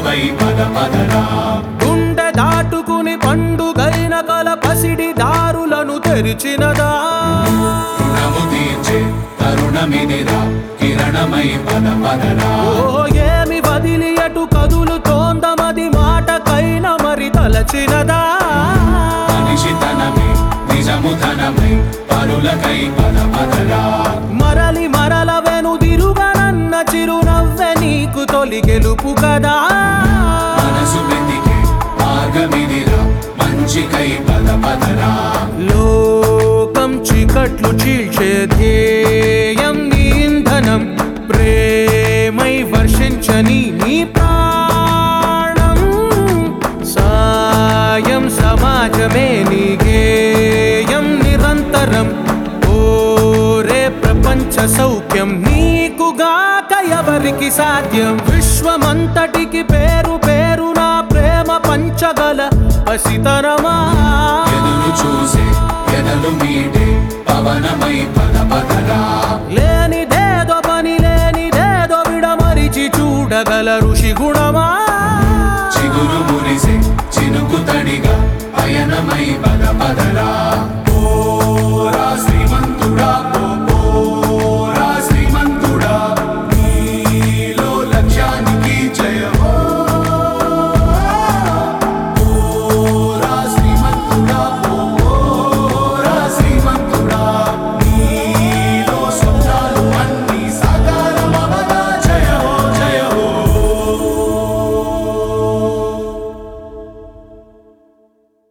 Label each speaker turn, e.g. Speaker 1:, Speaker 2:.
Speaker 1: పరులకై పద పదరా
Speaker 2: గుండె దాటుకుని పండుగైన కల పసిడి దారులను తెరిచినదా
Speaker 1: రుణము తీర్చే తరుణమిదిరా కిరణమై పద పదరా
Speaker 2: ఓ ఏమి వదిలి అటు కదులుతోందమది మాటకైన మరి తలచినదా
Speaker 1: మనిషి తనమే నిజము ధనమై పరులకై పద పదరా
Speaker 2: మరలి మరల వెనుదిరుగనన్న చిరునవ్వె నీకు తొలి గెలుపు కదా
Speaker 1: మనసు వెతికే మార్గమిదిరా మంచికై పద పదరా
Speaker 2: లోకం చీకట్లు చీల్చే ధ్యేయం నీ ఇంధనం ప్రేమై వర్షించని నీ ప్రాణం సాయం సమాజమే నీ గేయం నిరంతరం ఓరే ప్రపంచ సౌఖ్యం నీకుగాక ఎవరికి సాధ్యం విశ్వమంతటికి పేరు పేరు నా ప్రేమ పంచగల పసితరమా
Speaker 1: ఎదురు చూసే ఎదలు మీటే పవనమై పద పదరా
Speaker 2: లేనిదేదో పని లేనిదేదో విడమరిచి చూడగల ఋషి గుణమా
Speaker 1: చిగురు మురిసే చినుకు తడిగా పయనమై పద పదరా